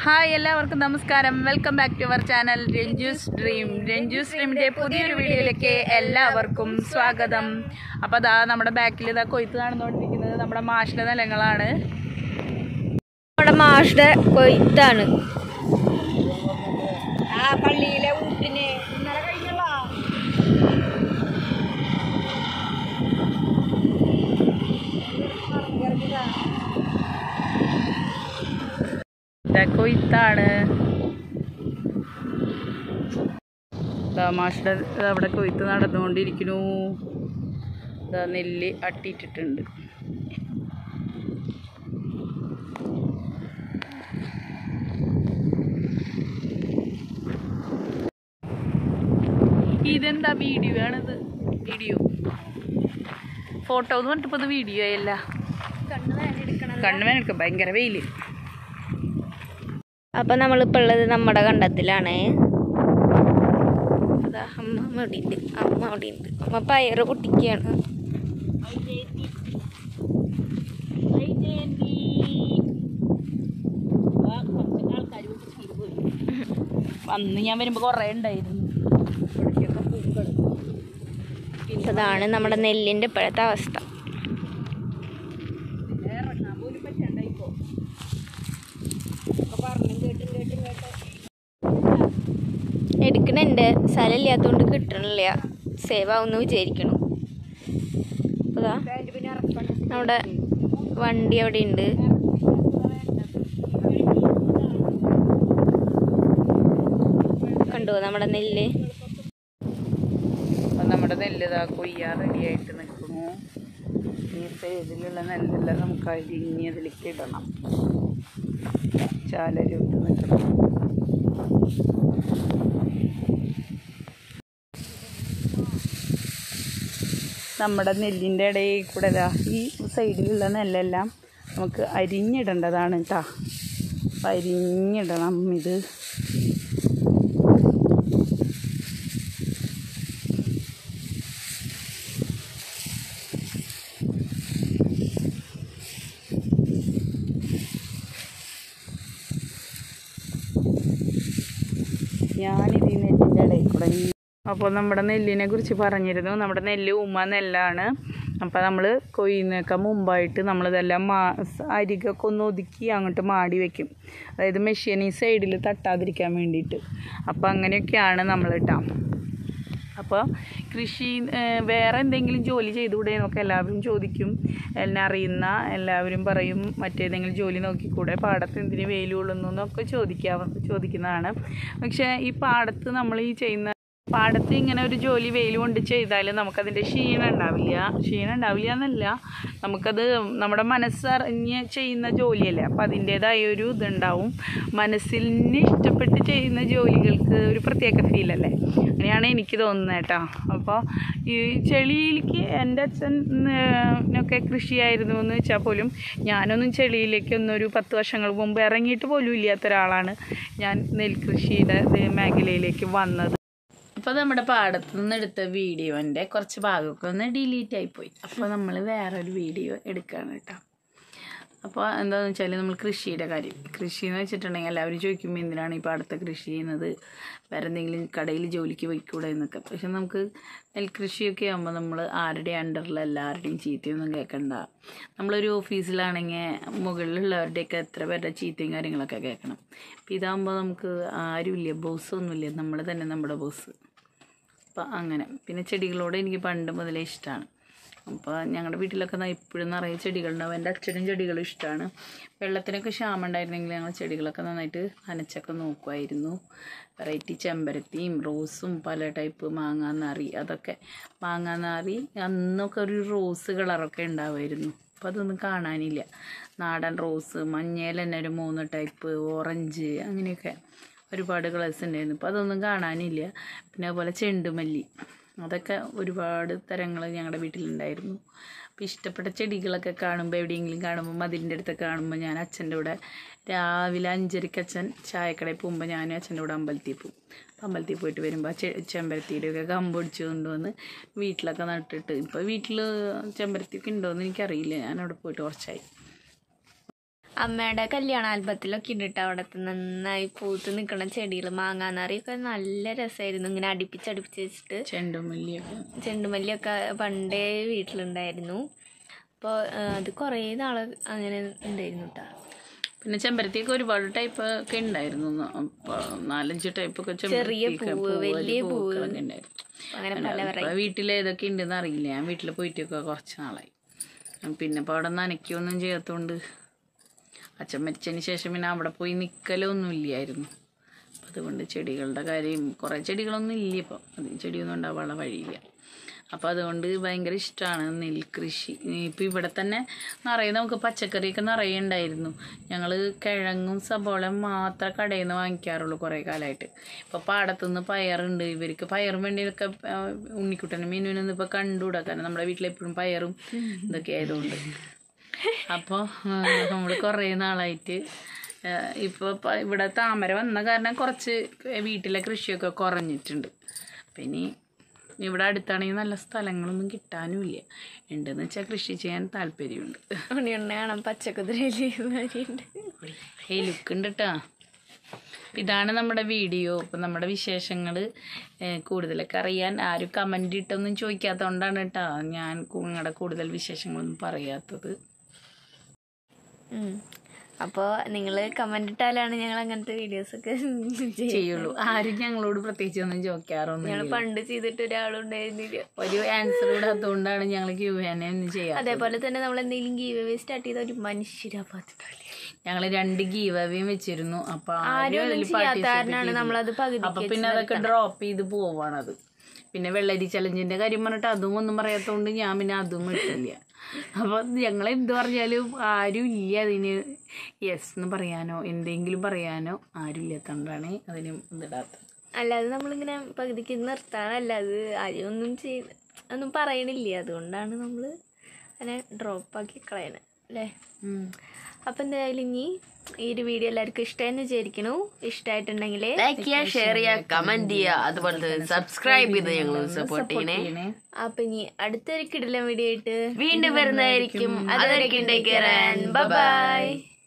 Hi എല്ലാവർക്കും നമസ്കാരം welcome back to our channel Ranjus dream Ranjus ഡ്രീമിന്റെ പുതിയൊരു വീഡിയോയിലേക്ക് എല്ലാവർക്കും സ്വാഗതം അപ്പോൾ അതാ നമ്മുടെ ബാക്കിൽ ഇതാ കൊയ്ത്ത് നടന്നുകൊണ്ടിരിക്കുന്നത് നമ്മുടെ മാഷിന്റെ നിലങ്ങളാണ് നമ്മുടെ മാഷുടെ കൊയ്ത്താണ് ആ പള്ളിയിലെ ഊട്ടിന് ഇന്നലെ കഴിഞ്ഞല്ലോ കൊയ്ത്താണ് ദാ മാഷിന്റെ ദാ അവിടെ കൊയ്ത്ത് നടന്നുകൊണ്ടിരിക്കുന്നു ദാ നെല്ല് അട്ടിയിട്ടിട്ടുണ്ട് ഇതെന്താ വീഡിയോ ആണിത് വീഡിയോ ഫോട്ടോ എന്ന് പറഞ്ഞിട്ടിപ്പോ ഇത് വീഡിയോ അല്ല കണ്ണു വേനെടുക്ക ഭയങ്കര വെയില് അപ്പൊ നമ്മളിപ്പോ ഉള്ളത് നമ്മുടെ കണ്ടത്തിലാണ് അതാ അമ്മ അവിടെ ഉണ്ട് അമ്മ അവിടെ ഉണ്ട് അമ്മ പയറ് പൊട്ടിക്കുകയാണ് അന്ന് ഞാൻ വരുമ്പോ കൊറേ ഉണ്ടായിരുന്നു അതാണ് നമ്മുടെ നെല്ലിന്റെ ഇപ്പോഴത്തെ അവസ്ഥ എടുക്കണുണ്ട് സ്ഥലം ഇല്ലാത്തതുകൊണ്ട് കിട്ടണില്ല സേവ് ആവുമെന്ന് വിചാരിക്കണു അപ്പൊ ദാ നമ്മുടെ വണ്ടി അവിടെ ഉണ്ട് കണ്ടോ നമ്മുടെ നെല്ല് അപ്പൊ നമ്മുടെ നെല്ല് ഇതാ കൊയ്യാൻ റെഡി ആയിട്ട് നിൽക്കുന്നു ഈ സൈഡിലുള്ള നെല്ലെല്ലാം നമുക്ക് അരിഞ്ഞ് അതിലേക്ക് ഇടണം ചാലരൂട്ട് നിൽക്കണം നമ്മുടെ നെല്ലിൻ്റെ ഇടയിൽ കൂടെ ഇതാ ഈ സൈഡിലുള്ള നെല്ലെല്ലാം നമുക്ക് അരിഞ്ഞിടേണ്ടതാണ് കേട്ടോ അപ്പം അരിഞ്ഞിടണം ഇത് ഞാനിത് ഈ നെല്ലിൻ്റെ ഇടയിൽ കൂടെ അപ്പോൾ നമ്മുടെ നെല്ലിനെ കുറിച്ച് പറഞ്ഞിരുന്നു നമ്മുടെ നെല്ല് ഉമ്മ നെല്ലാണ് അപ്പോൾ നമ്മൾ കൊയ്യുന്നേക്കാൾ മുമ്പായിട്ട് നമ്മളിതെല്ലാം മാ അരികൊക്കെ ഒന്ന് ഒതുക്കി അങ്ങോട്ട് മാടി വെക്കും അതായത് മെഷീൻ ഈ സൈഡിൽ തട്ടാതിരിക്കാൻ വേണ്ടിയിട്ട് അപ്പോൾ അങ്ങനെയൊക്കെയാണ് നമ്മൾ ഇട്ടാ അപ്പോൾ കൃഷി ഏഹ്, വേറെ എന്തെങ്കിലും ജോലി ചെയ്തുകൂടെ എന്നൊക്കെ എല്ലാവരും ചോദിക്കും എന്നെ അറിയുന്ന എല്ലാവരും പറയും മറ്റേതെങ്കിലും ജോലി നോക്കിക്കൂടെ പാടത്ത് എന്തിന് വെയിൽ കൊള്ളുന്നു എന്നൊക്കെ ചോദിക്കാവ ചോദിക്കുന്നതാണ് പക്ഷേ ഈ പാടത്ത് നമ്മൾ ഈ ചെയ്യുന്ന പാടത്ത് ഇങ്ങനെ ഒരു ജോലി വെയിൽ കൊണ്ട് ചെയ്താൽ നമുക്കതിൻ്റെ ക്ഷീണം ഉണ്ടാവില്ല ക്ഷീണം ഉണ്ടാവില്ല എന്നല്ല നമുക്കത് നമ്മുടെ മനസ്സറിഞ്ഞ് ചെയ്യുന്ന ജോലിയല്ലേ അപ്പം അതിൻ്റേതായ ഒരു ഇതുണ്ടാവും മനസ്സിന് ഇഷ്ടപ്പെട്ട് ചെയ്യുന്ന ജോലികൾക്ക് ഒരു പ്രത്യേക ഫീലല്ലേ അങ്ങനെയാണ് എനിക്ക് തോന്നുന്നത് കേട്ടോ അപ്പോൾ ഈ ചെളിയിലേക്ക് എൻ്റെ അച്ഛൻ ഒക്കെ കൃഷിയായിരുന്നു എന്ന് വെച്ചാൽ പോലും ഞാനൊന്നും ചെളിയിലേക്കൊന്നും ഒരു പത്ത് വർഷങ്ങൾക്ക് മുമ്പ് ഇറങ്ങിയിട്ട് പോലും ഇല്ലാത്ത ഒരാളാണ് ഞാൻ നെൽകൃഷിയുടെ ഇത് മേഖലയിലേക്ക് വന്നത് അപ്പോൾ നമ്മുടെ പാടത്ത് നിന്ന് എടുത്ത വീഡിയോൻ്റെ കുറച്ച് ഭാഗമൊക്കെ ഒന്ന് ഡിലീറ്റ് ആയിപ്പോയി അപ്പോൾ നമ്മൾ വേറൊരു വീഡിയോ എടുക്കുകയാണ് കേട്ടോ അപ്പോൾ എന്താണെന്ന് വെച്ചാൽ നമ്മൾ കൃഷിയുടെ കാര്യം കൃഷി എന്ന് വെച്ചിട്ടുണ്ടെങ്കിൽ എല്ലാവരും ചോദിക്കുമ്പോൾ എന്തിനാണ് ഈ പാടത്ത് കൃഷി ചെയ്യുന്നത് വേറെ എന്തെങ്കിലും കടയിൽ ജോലിക്ക് പോയിക്കൂടെ എന്നൊക്കെ പക്ഷെ നമുക്ക് നെൽകൃഷിയൊക്കെ ആകുമ്പോൾ നമ്മൾ ആരുടെ അണ്ടറിൽ എല്ലാവരുടെയും ചീത്തയൊന്നും കേൾക്കണ്ട നമ്മളൊരു ഓഫീസിലാണെങ്കിൽ മുകളിലുള്ളവരുടെയൊക്കെ എത്ര പേരുടെ ചീത്തയും കാര്യങ്ങളൊക്കെ കേൾക്കണം അപ്പോൾ ഇതാകുമ്പോൾ നമുക്ക് ആരുമില്ല ബോസൊന്നുമില്ല നമ്മൾ തന്നെ നമ്മുടെ ബോസ് അപ്പം അങ്ങനെ പിന്നെ ചെടികളോട് എനിക്ക് പണ്ട് മുതലേ ഇഷ്ടമാണ് അപ്പോൾ ഞങ്ങളുടെ വീട്ടിലൊക്കെ ദാ ഇപ്പോഴും നിറയെ ചെടികളുണ്ടാവും എൻ്റെ അച്ഛനും ചെടികളും ഇഷ്ടമാണ് വെള്ളത്തിനൊക്കെ ക്ഷാമം ഉണ്ടായിരുന്നെങ്കിൽ ഞങ്ങൾ ചെടികളൊക്കെ നന്നായിട്ട് നനച്ചൊക്കെ നോക്കുമായിരുന്നു വെറൈറ്റി ചെമ്പരത്തിയും റോസും പല ടൈപ്പ് മാങ്ങാനാറി അതൊക്കെ മാങ്ങാനാറി അന്നൊക്കെ ഒരു റോസ് കളറൊക്കെ ഉണ്ടാവുമായിരുന്നു അപ്പോൾ അതൊന്നും കാണാനില്ല നാടൻ റോസ് മഞ്ഞയിൽ തന്നെ ഒരു മൂന്ന് ടൈപ്പ് ഓറഞ്ച് അങ്ങനെയൊക്കെ ഒരുപാട് കളേഴ്സ് ഉണ്ടായിരുന്നു ഇപ്പോൾ അതൊന്നും കാണാനില്ല പിന്നെ അതുപോലെ ചെണ്ടുമല്ലി അതൊക്കെ ഒരുപാട് തരങ്ങൾ ഞങ്ങളുടെ വീട്ടിലുണ്ടായിരുന്നു അപ്പോൾ ഇഷ്ടപ്പെട്ട ചെടികളൊക്കെ കാണുമ്പോൾ എവിടെയെങ്കിലും കാണുമ്പോൾ മതിലിൻ്റെ അടുത്തൊക്കെ കാണുമ്പോൾ ഞാൻ അച്ഛൻ്റെ കൂടെ രാവിലെ അഞ്ചരയ്ക്ക് അച്ഛൻ ചായക്കടയിൽ പോകുമ്പോൾ ഞാനും അച്ഛൻ്റെ കൂടെ അമ്പലത്തിൽ പോകും അമ്പലത്തിൽ പോയിട്ട് വരുമ്പോൾ ചെ ചെമ്പരത്തിയുടെയൊക്കെ കമ്പൊടിച്ച് കൊണ്ടുവന്ന് വീട്ടിലൊക്കെ നട്ടിട്ട് ഇപ്പോൾ വീട്ടിൽ ചെമ്പരത്തിയൊക്കെ ഉണ്ടോയെന്ന് എനിക്കറിയില്ല ഞാൻ അവിടെ പോയിട്ട് കുറച്ചായി അമ്മയുടെ കല്യാണ ആൽബത്തിലൊക്കെ ഉണ്ട് കേട്ടോ അവിടുത്തെ നന്നായി പൂത്ത് നിൽക്കുന്ന ചെടികൾ മാങ്ങാനാറിയൊക്കെ നല്ല രസമായിരുന്നു ഇങ്ങനെ അടുപ്പിച്ചടുപ്പിച്ച് വെച്ചിട്ട് ചെണ്ടുമല്ലിയൊക്കെ ചെണ്ടുമല്ലിയൊക്കെ പണ്ടേ വീട്ടിലുണ്ടായിരുന്നു അപ്പോൾ അത് കുറേ നാൾ അങ്ങനെ ഉണ്ടായിരുന്നു കേട്ടോ പിന്നെ ചെമ്പരത്തിയൊക്കെ ഒരുപാട് ടൈപ്പ് ഒക്കെ ഉണ്ടായിരുന്നു ന- അപ്പൊ നാലഞ്ച് ടൈപ്പ് ഒക്കെ ചെമ്പരത്തിയൊക്കെ പൂവ്, പൂവ്, വലിയ പൂക്കളൊക്കെ ഉണ്ടായിരുന്നു അങ്ങനെ പല ഇപ്പൊ വീട്ടിൽ ഏതൊക്കെ ഉണ്ടെന്ന് അറിയില്ല ഞാൻ വീട്ടിൽ പോയിട്ടൊക്കെ കുറച്ച് നാളായി പിന്നെ ഇപ്പോൾ അവിടെ നനയ്ക്കൊന്നും ചെയ്യാത്തതുകൊണ്ട് അച്ഛൻ മരിച്ചതിന് ശേഷം പിന്നെ അവിടെ പോയി നിൽക്കലൊന്നും ഇല്ലായിരുന്നു അപ്പം അതുകൊണ്ട് ചെടികളുടെ കാര്യം കുറേ ചെടികളൊന്നും ഇല്ല ഇപ്പം അത് ചെടിയൊന്നും ഉണ്ടാവാനുള്ള വഴിയില്ല അപ്പോൾ അതുകൊണ്ട് ഭയങ്കര ഇഷ്ടമാണ് നെൽകൃഷി ഇപ്പം ഇവിടെ തന്നെ നിറയെ നമുക്ക് പച്ചക്കറിയൊക്കെ നിറയെ ഉണ്ടായിരുന്നു ഞങ്ങൾ കിഴങ്ങും സബോളയും മാത്രമേ കടയിൽ നിന്ന് വാങ്ങിക്കാറുള്ളൂ കുറേ കാലമായിട്ട് ഇപ്പോൾ പാടത്തുനിന്ന് പയറുണ്ട് ഇവർക്ക് പയറും വേണ്ടിയൊക്കെ ഉണ്ണിക്കുട്ടനും മീനുവിനൊന്നും ഇപ്പോൾ കണ്ടുകൂടാ കാരണം നമ്മുടെ വീട്ടിലെപ്പോഴും പയറും ഇതൊക്കെ ആയതുകൊണ്ട് അപ്പോൾ നമ്മൾ കുറേ നാളായിട്ട് ഇപ്പോൾ ഇവിടെ താമര വന്ന കാരണം കുറച്ച് വീട്ടിലെ കൃഷിയൊക്കെ കുറഞ്ഞിട്ടുണ്ട് പിന്നെ ഇവിടെ അടുത്താണെങ്കിൽ നല്ല സ്ഥലങ്ങളൊന്നും കിട്ടാനുമില്ല ഉണ്ടെന്ന് വെച്ചാൽ കൃഷി ചെയ്യാൻ താല്പര്യമുണ്ട് ഉണ്ണിയുണ്ണ കാണാൻ പച്ചക്കുതിരയിലുണ്ട് ഹേ ലുക്ക് ഉണ്ട് കേട്ടോ ഇതാണ് നമ്മുടെ വീഡിയോ ഇപ്പം നമ്മുടെ വിശേഷങ്ങൾ കൂടുതലൊക്കെ അറിയാൻ ആരും കമൻ്റ് ഇട്ടൊന്നും ചോദിക്കാത്തതുകൊണ്ടാണ് കേട്ടോ ഞാൻ നിങ്ങളുടെ കൂടുതൽ വിശേഷങ്ങളൊന്നും പറയാത്തത് അപ്പോൾ നിങ്ങൾ കമൻ്റ് ഇട്ടാലാണ് ഞങ്ങൾ അങ്ങനത്തെ വീഡിയോസൊക്കെ ചെയ്യുള്ളൂ ആരും ഞങ്ങളോട് പ്രത്യേകിച്ച് ഒന്നും ചോദിക്കാറൊന്നും ഞങ്ങൾ പണ്ട് ചെയ്തിട്ട് ഒരാളുണ്ടായിരുന്നില്ല ഒരു ആൻസർ ഇടാത്തതുകൊണ്ടാണ് ഞങ്ങൾ ക്യൂ ഒന്നും ചെയ്യാറ് അതേപോലെ തന്നെ നമ്മൾ എന്തെങ്കിലും ഗീവ് അവേ സ്റ്റാർട്ട് ചെയ്ത ഒരു മനുഷ്യരാ പാത്തിട്ടില്ല ഞങ്ങൾ രണ്ട് ഗീവ് അവേയും വെച്ചിരുന്നു അപ്പൊ ആരും ആരും ഒന്നും അതിൽ ചെയ്യാത്ത participate കാരണമാണ് നമ്മളത് ചെയ്തില്ല. പകുതിക്ക് അപ്പൊ പിന്നെ അതൊക്കെ ഡ്രോപ്പ് ചെയ്ത് പോവാണത് പിന്നെ വെള്ളരി ചലഞ്ചിന്റെ കാര്യം പറഞ്ഞിട്ട് അതും ഒന്നും പറയാത്തോണ്ട് ഞാൻ പിന്നെ അതും ഇട്ടില്ല അപ്പൊ ഞങ്ങൾ എന്ത് പറഞ്ഞാലും ആരും ഇല്ല അതിന് യെസ് എന്ന് പറയാനോ എന്തെങ്കിലും പറയാനോ ആരും ഇല്ലാത്തോണ്ടാണ് അതിന് ഇതിടാത്തത് അല്ലാതെ നമ്മളിങ്ങനെ പകുതിക്ക് നിർത്താനല്ല അത് ആരും ഒന്നും ചെയ്ത് ഒന്നും പറയണില്ല അതുകൊണ്ടാണ് നമ്മൾ അതിനെ ഡ്രോപ്പ് ആക്കി കളയണത് അല്ലേ ഉം. അപ്പം എന്തായാലും ഇനി ഈ ഒരു വീഡിയോ എല്ലാവർക്കും ഇഷ്ടമെന്ന് വിചാരിക്കണു ഇഷ്ടമായിട്ടുണ്ടെങ്കിൽ ലൈക്ക് ചെയ്യുക ഷെയർ ചെയ്യുക കമന്റ് ചെയ്യുക അതുപോലെ തന്നെ സബ്സ്ക്രൈബ് ചെയ്ത് ഞങ്ങൾ സപ്പോർട്ട് ചെയ്യണേ ചെയ്യണേ. അപ്പൊ ഇനി അടുത്തൊരു കിടിലം വീഡിയോ ആയിട്ട് വീണ്ടും വരുന്നതായിരിക്കും അതുവരെയ്ക്കും take care and bye by